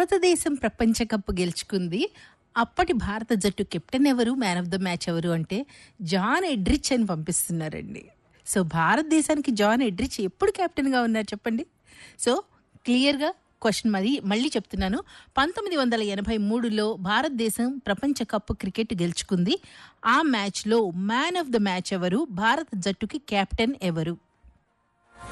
భారతదేశం ప్రపంచ కప్ గెలుచుకుంది అప్పటి భారత జట్టు కెప్టెన్ ఎవరు మ్యాన్ ఆఫ్ ద మ్యాచ్ ఎవరు అంటే జాన్ ఎడ్రిచ్ అని పంపిస్తున్నారండి సో భారతదేశానికి జాన్ ఎడ్రిచ్ ఎప్పుడు కెప్టెన్గా ఉన్నారు చెప్పండి సో క్లియర్గా క్వశ్చన్ మరి మళ్ళీ చెప్తున్నాను పంతొమ్మిది వందల ఎనభై మూడులో భారతదేశం ప్రపంచ కప్ క్రికెట్ గెలుచుకుంది ఆ మ్యాచ్లో మ్యాన్ ఆఫ్ ద మ్యాచ్ ఎవరు భారత జట్టుకి కెప్టెన్ ఎవరు